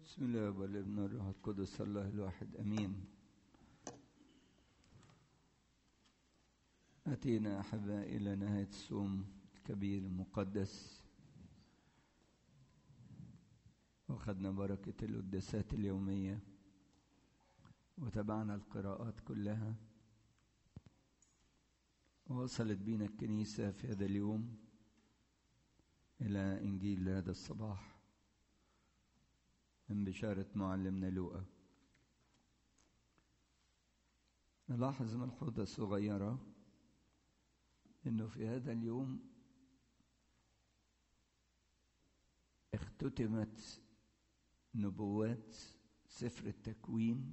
بسم الله والابن والروح القدس الله الواحد امين اتينا احباء الى نهايه الصوم الكبير المقدس واخذنا بركه القداسات اليوميه وتابعنا القراءات كلها ووصلت بنا الكنيسه في هذا اليوم الى انجيل هذا الصباح من بشارة معلمنا لوقا نلاحظ ملحوظة صغيرة إنه في هذا اليوم اختتمت نبوات سفر التكوين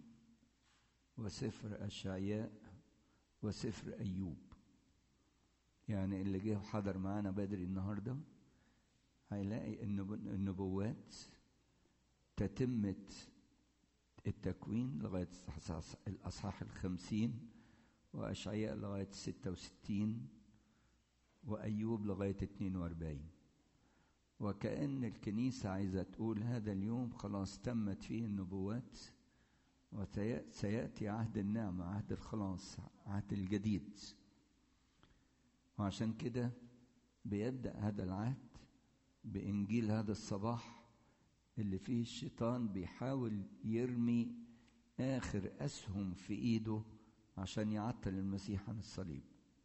وسفر أشعياء وسفر أيوب يعني اللي جه حضر معانا بدري النهارده هيلاقي النبوات تتمة التكوين لغاية الأصحاح الخمسين وأشعياء لغاية ستة وستين وأيوب لغاية اتنين وأربعين وكأن الكنيسة عايزة تقول هذا اليوم خلاص تمت فيه النبوات وسيأتي عهد النعمة عهد الخلاص عهد الجديد وعشان كده بيبدأ هذا العهد بإنجيل هذا الصباح اللي فيه الشيطان بيحاول يرمي آخر أسهم في إيده عشان يعطل المسيح عن الصليب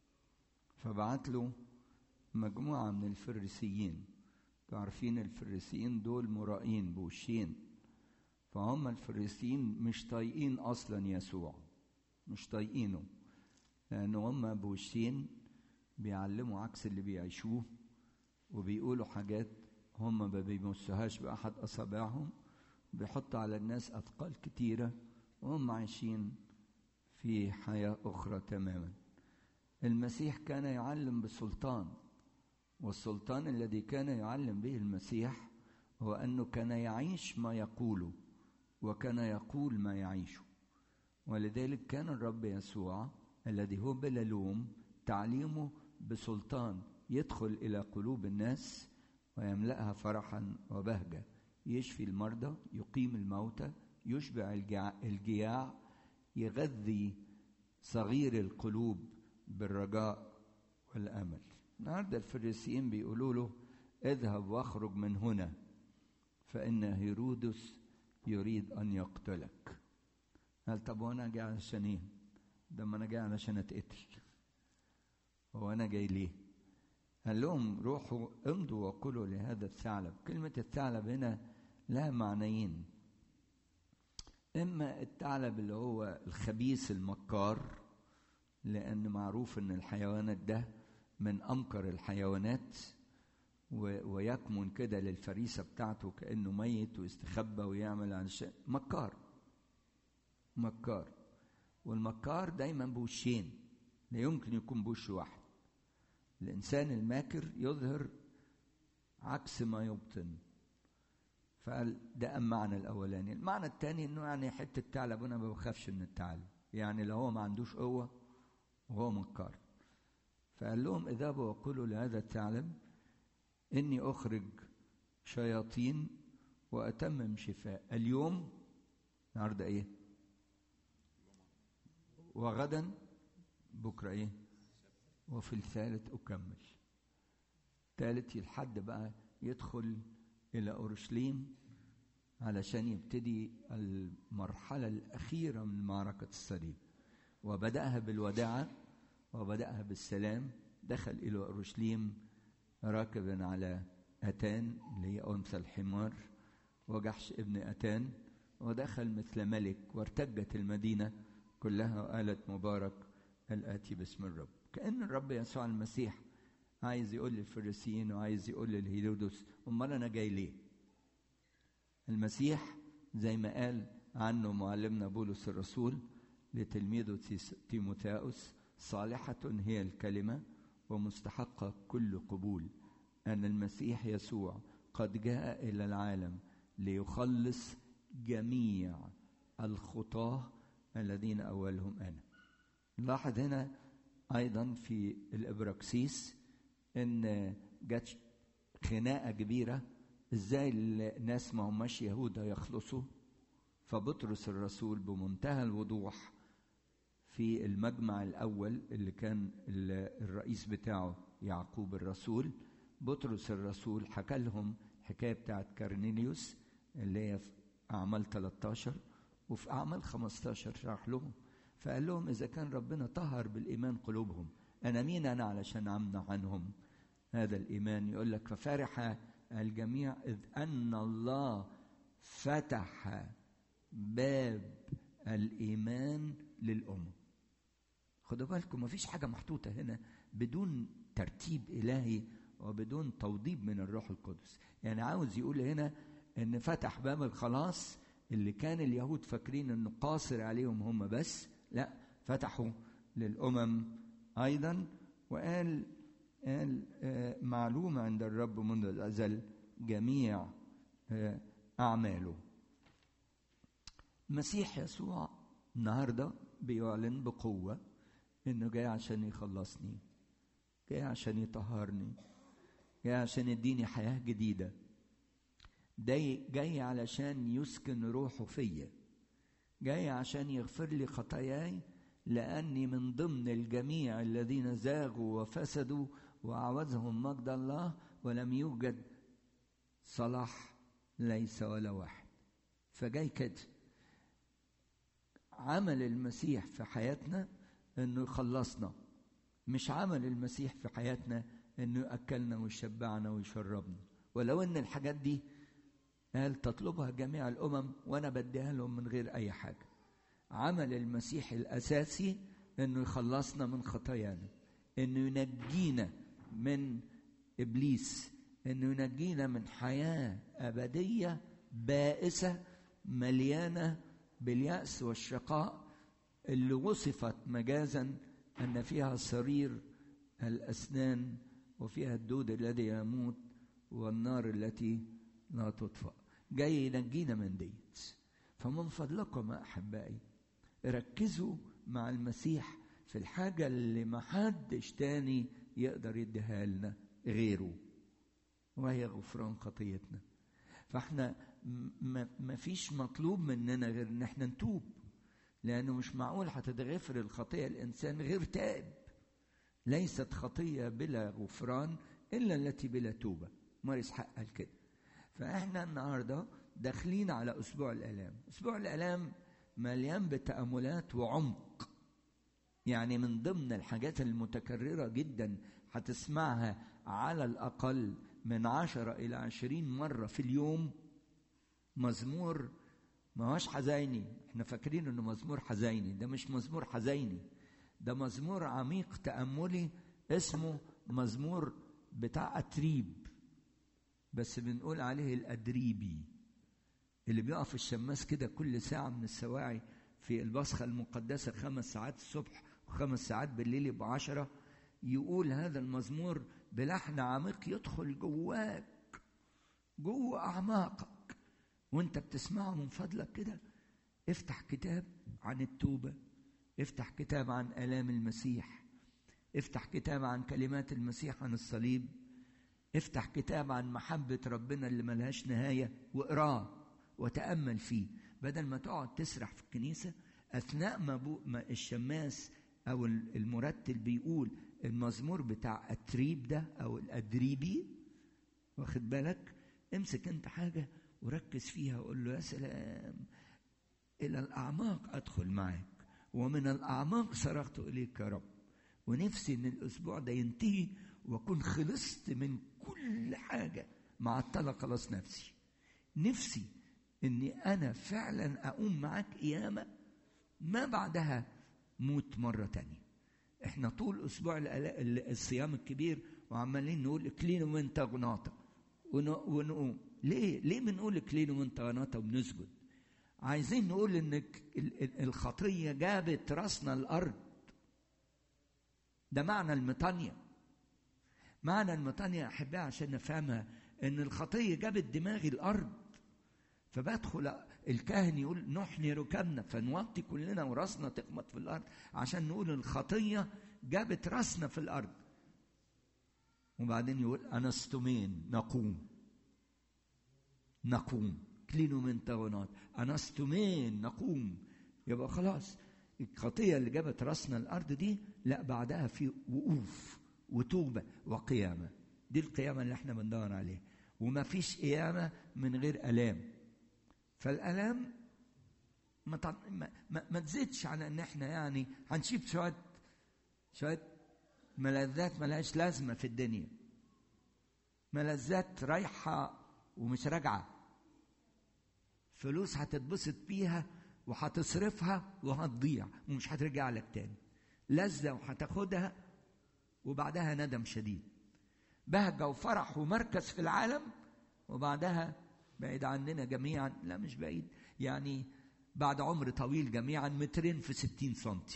فبعت له مجموعة من الفريسيين عارفين الفريسيين دول مرائين بوشين فهم الفريسيين مش طايقين أصلا يسوع مش طايقينه لأن هم بوشين بيعلموا عكس اللي بيعيشوه وبيقولوا حاجات هم ما بيمسوهاش بأحد أصابعهم بيحطوا على الناس أثقال كتيرة وهم عايشين في حياة أخرى تماما المسيح كان يعلم بسلطان والسلطان الذي كان يعلم به المسيح هو أنه كان يعيش ما يقوله وكان يقول ما يعيشه ولذلك كان الرب يسوع الذي هو بلا لوم تعليمه بسلطان يدخل إلى قلوب الناس ويملأها فرحا وبهجة يشفي المرضى يقيم الموتى يشبع الجياع يغذي صغير القلوب بالرجاء والأمل النهارده الفريسيين بيقولوا له اذهب واخرج من هنا فإن هيرودس يريد أن يقتلك قال طب وأنا جاي علشان إيه؟ ده ما أنا جاي علشان أتقتل هو أنا جاي ليه؟ قال لهم روحوا امضوا وقولوا لهذا الثعلب كلمة الثعلب هنا لها معنيين إما الثعلب اللي هو الخبيث المكار لأن معروف إن الحيوانات ده من أمكر الحيوانات ويكمن كده للفريسة بتاعته كأنه ميت ويستخبى ويعمل عن شيء مكار مكار والمكار دايما بوشين لا يمكن يكون بوش واحد الإنسان الماكر يظهر عكس ما يبطن فقال ده المعنى الأولاني المعنى الثاني إنه يعني حتة ثعلب أنا ما بخافش من الثعلب يعني لو هو ما عندوش قوة وهو مكار فقال لهم اذهبوا وقولوا لهذا الثعلب إني أخرج شياطين وأتمم شفاء اليوم النهارده إيه؟ وغدا بكرة إيه؟ وفي الثالث أكمل ثالث الحد بقى يدخل إلى أورشليم علشان يبتدي المرحلة الأخيرة من معركة الصليب وبدأها بالوداعة وبدأها بالسلام دخل إلى أورشليم راكبا على أتان اللي هي أنثى الحمار وجحش ابن أتان ودخل مثل ملك وارتجت المدينة كلها وقالت مبارك الآتي باسم الرب كأن الرب يسوع المسيح عايز يقول للفريسيين وعايز يقول للهيرودس أمال أنا جاي ليه؟ المسيح زي ما قال عنه معلمنا بولس الرسول لتلميذه تيموثاوس صالحة هي الكلمة ومستحقة كل قبول أن المسيح يسوع قد جاء إلى العالم ليخلص جميع الخطاة الذين أولهم أنا نلاحظ هنا ايضا في الابراكسيس ان جت خناقه كبيره ازاي الناس ما هماش يهود يخلصوا فبطرس الرسول بمنتهى الوضوح في المجمع الاول اللي كان الرئيس بتاعه يعقوب الرسول بطرس الرسول حكى لهم الحكايه بتاعت كارنيليوس اللي هي في اعمال 13 وفي اعمال 15 شرح لهم فقال لهم اذا كان ربنا طهر بالايمان قلوبهم انا مين انا علشان امنع عنهم هذا الايمان يقول لك ففرح الجميع اذ ان الله فتح باب الايمان للامم خدوا بالكم مفيش حاجه محطوطه هنا بدون ترتيب الهي وبدون توضيب من الروح القدس يعني عاوز يقول هنا ان فتح باب الخلاص اللي كان اليهود فاكرين انه قاصر عليهم هم بس لا فتحوا للامم ايضا وقال قال آه معلومه عند الرب منذ الازل جميع آه اعماله المسيح يسوع النهارده بيعلن بقوه انه جاي عشان يخلصني جاي عشان يطهرني جاي عشان يديني حياه جديده ده جاي علشان يسكن روحه فيا جاي عشان يغفر لي خطاياي لاني من ضمن الجميع الذين زاغوا وفسدوا واعوزهم مجد الله ولم يوجد صلاح ليس ولا واحد فجاي كده عمل المسيح في حياتنا انه يخلصنا مش عمل المسيح في حياتنا انه ياكلنا ويشبعنا ويشربنا ولو ان الحاجات دي قال تطلبها جميع الامم وانا بديها لهم من غير اي حاجه عمل المسيح الاساسي انه يخلصنا من خطايانا انه ينجينا من ابليس انه ينجينا من حياه ابديه بائسه مليانه بالياس والشقاء اللي وصفت مجازا ان فيها صرير الاسنان وفيها الدود الذي يموت والنار التي لا تطفأ جاي ينجينا من ديت فمن فضلكم يا احبائي ركزوا مع المسيح في الحاجة اللي ما حدش تاني يقدر يديها لنا غيره وهي غفران خطيتنا فاحنا ما فيش مطلوب مننا غير ان احنا نتوب لانه مش معقول هتتغفر الخطيه الانسان غير تائب ليست خطيه بلا غفران الا التي بلا توبه مارس حق قال كده فاحنا النهارده داخلين على اسبوع الالام اسبوع الالام مليان بتاملات وعمق يعني من ضمن الحاجات المتكرره جدا هتسمعها على الاقل من عشرة إلى عشرين مرة في اليوم مزمور ما هوش حزيني احنا فاكرين انه مزمور حزيني ده مش مزمور حزيني ده مزمور عميق تأملي اسمه مزمور بتاع أتريب بس بنقول عليه الأدريبي اللي بيقف الشماس كده كل ساعة من السواعي في البصخة المقدسة خمس ساعات الصبح وخمس ساعات بالليل يبقى عشرة يقول هذا المزمور بلحن عميق يدخل جواك جوه أعماقك وانت بتسمعه من فضلك كده افتح كتاب عن التوبة افتح كتاب عن آلام المسيح افتح كتاب عن كلمات المسيح عن الصليب افتح كتاب عن محبة ربنا اللي ملهاش نهاية واقراه وتأمل فيه بدل ما تقعد تسرح في الكنيسة أثناء ما, بو ما الشماس أو المرتل بيقول المزمور بتاع التريب ده أو الأدريبي واخد بالك امسك انت حاجة وركز فيها وقول له يا سلام إلى الأعماق أدخل معك ومن الأعماق صرخت إليك يا رب ونفسي إن الأسبوع ده ينتهي وأكون خلصت من كل حاجة معطلة خلاص نفسي نفسي إني أنا فعلا أقوم معاك قيامة ما بعدها موت مرة تانية احنا طول أسبوع الصيام الكبير وعمالين نقول اكلينوا من تغناطة ونقوم ليه؟ ليه بنقول اكلينوا من تغناطة وبنسجد؟ عايزين نقول ان الخطيه جابت راسنا الارض ده معنى المطانية معنى المطانية أحبها عشان نفهمها إن الخطية جابت دماغي الأرض فبدخل الكاهن يقول نحني ركبنا فنوطي كلنا وراسنا تخبط في الأرض عشان نقول الخطية جابت راسنا في الأرض وبعدين يقول أنستمين نقوم نقوم كلينو من تاونات انستمين نقوم يبقى خلاص الخطيه اللي جابت راسنا الارض دي لا بعدها في وقوف وتوبه وقيامه دي القيامه اللي احنا بندور عليها وما فيش قيامه من غير الام فالالام ما, تع... ما, ما, ما تزيدش على ان احنا يعني هنشيب شويه شويه ملذات ملهاش لازمه في الدنيا ملذات رايحه ومش راجعه فلوس هتتبسط بيها وهتصرفها وهتضيع ومش هترجع لك تاني لذة وهتاخدها وبعدها ندم شديد بهجة وفرح ومركز في العالم وبعدها بعيد عننا جميعا لا مش بعيد يعني بعد عمر طويل جميعا مترين في ستين سنتي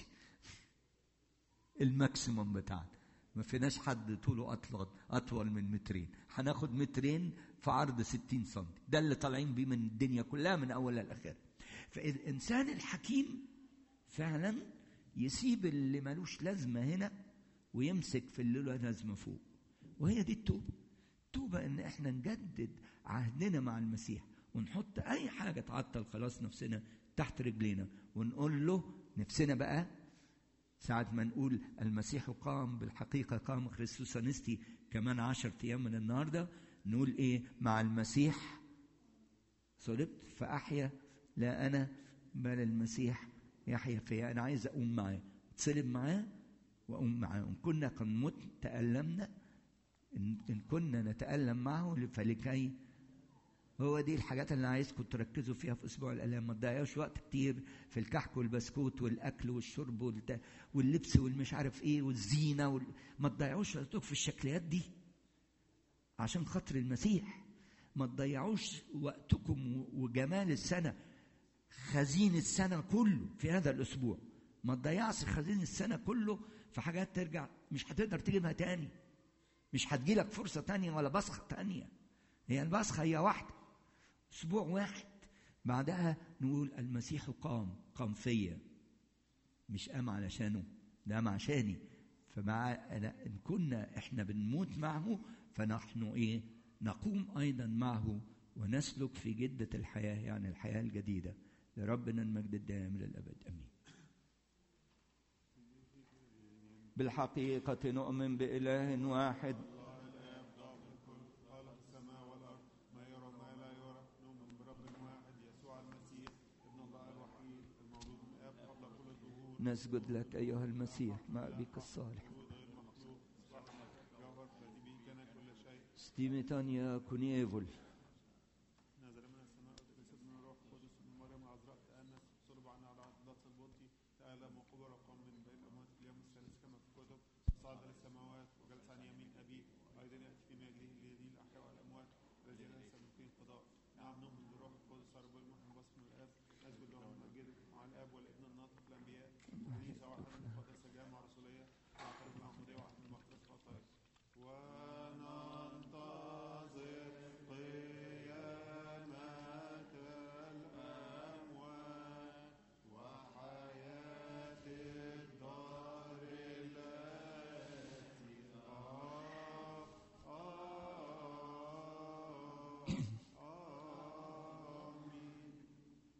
الماكسيموم بتاعنا ما فيناش حد طوله أطول أطول من مترين هناخد مترين في عرض ستين سنتي ده اللي طالعين بيه من الدنيا كلها من أولها لآخرها فالإنسان الحكيم فعلا يسيب اللي ملوش لازمة هنا ويمسك في اللي له لازمة فوق وهي دي التوبة التوبة إن إحنا نجدد عهدنا مع المسيح ونحط أي حاجة تعطل خلاص نفسنا تحت رجلينا ونقول له نفسنا بقى ساعة ما نقول المسيح قام بالحقيقة قام خريستوس نستي كمان عشر أيام من النهاردة نقول إيه مع المسيح صلبت فأحيا لا أنا بل المسيح يحيا فيا أنا عايز أقوم معاه اتصلب معاه وأقوم معاه إن كنا قد مت تألمنا إن كنا نتألم معه فلكي هو دي الحاجات اللي عايزكم تركزوا فيها في اسبوع الالام ما تضيعوش وقت كتير في الكحك والبسكوت والاكل والشرب والت... واللبس والمش عارف ايه والزينه وال... ما تضيعوش وقتكم في الشكليات دي عشان خاطر المسيح ما تضيعوش وقتكم وجمال السنه خزين السنه كله في هذا الاسبوع ما تضيعش خزين السنه كله في حاجات ترجع مش هتقدر تجيبها تاني مش هتجيلك فرصه تانية ولا بصخه تانية هي البصخه هي واحده اسبوع واحد بعدها نقول المسيح قام قام فيا مش قام علشانه ده قام عشاني فمع ان كنا احنا بنموت معه فنحن ايه نقوم ايضا معه ونسلك في جده الحياه يعني الحياه الجديده لربنا المجد الدائم للابد امين بالحقيقه نؤمن باله واحد نسجد لك أيها المسيح مع أبيك الصالح ستيميتانيا كونيفول نزل من السماء وتجسد من الروح القدس من مريم العذراء تأنس صلب عنها على عضلات البلطي تألم وقبر وقام من بين الأموات في اليوم الثالث كما في الكتب صعد للسماوات وجلس عن يمين أبيه أيضا يأتي في مجده ليدين الأحياء والأموات الذي ليس من فيه قضاء نعم نؤمن بالروح القدس رب المحن بصم الآب نسجد له ونمجده مع الآب والابن الناطق الأنبياء كنيسة واحدة